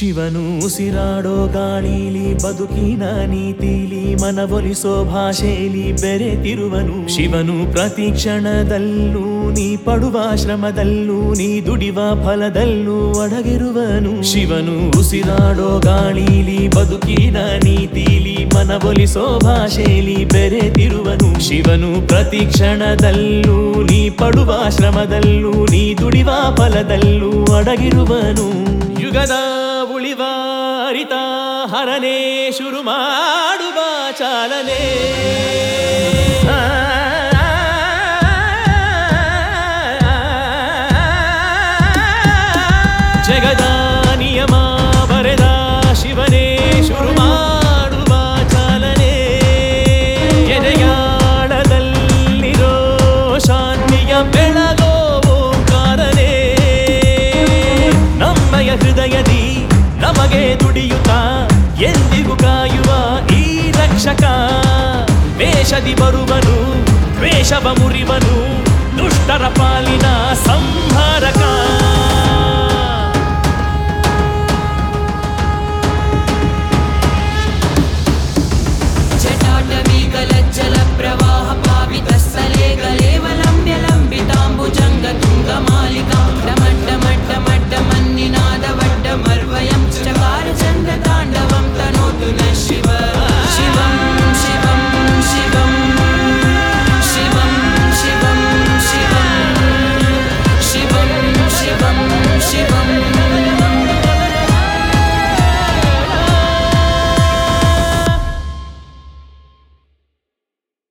ಶಿವನು ಉಸಿರಾಡೋ ಗಾಳಿಲಿ ಬದುಕಿನ ನೀತಿಲಿ ಮನವೊಲಿಸೋ ಭಾಷೆಲಿ ಬೆರೆತಿರುವನು ಶಿವನು ಪ್ರತಿ ಕ್ಷಣದಲ್ಲೂ ನೀ ಪಡುವ ಶ್ರಮದಲ್ಲೂ ನೀ ದುಡಿವ ಫಲದಲ್ಲೂ ಅಡಗಿರುವನು ಶಿವನು ಉಸಿರಾಡೋ ಗಾಳಿಲಿ ಬದುಕಿನ ನೀತಿಲಿ ಮನವೊಲಿಸೋ ಭಾಷೆಲಿ ಬೆರೆತಿರುವನು ಶಿವನು ಪ್ರತಿ ಕ್ಷಣದಲ್ಲೂ ನೀ ಪಡುವ ಶ್ರಮದಲ್ಲೂ ನೀ ದುಡಿವ ಫಲದಲ್ಲೂ ಅಡಗಿರುವನು ಯುಗದ ಉಳಿವ ಅರಿತ ಹರನೇ ಶುರು ಮಾಡುವ ಚಾಲನೆ ಜಗದ ನಿಯಮ ಬರೆದ ಶಿವನೇ ಶುರು ಮಾಡುವ ಚಾಲನೆ ಎದೆಯಾಳದಲ್ಲಿರೋ ಶಾಂತಿಯ ಬೆಳಗೋ ಓಂಕಾರನೇ ನಮ್ಮಯ ಹೃದಯದಿ ನಮಗೆ ದುಡಿಯುತ್ತ ಎಂದಿಗೂ ಕಾಯುವ ಈ ರಕ್ಷಕ ವೇಷದಿ ಬರುವನು ದ್ವೇಷವ ಮುರಿವನು ದುಷ್ಟರ ಪಾಲಿನ ಸಂಹಾರಕ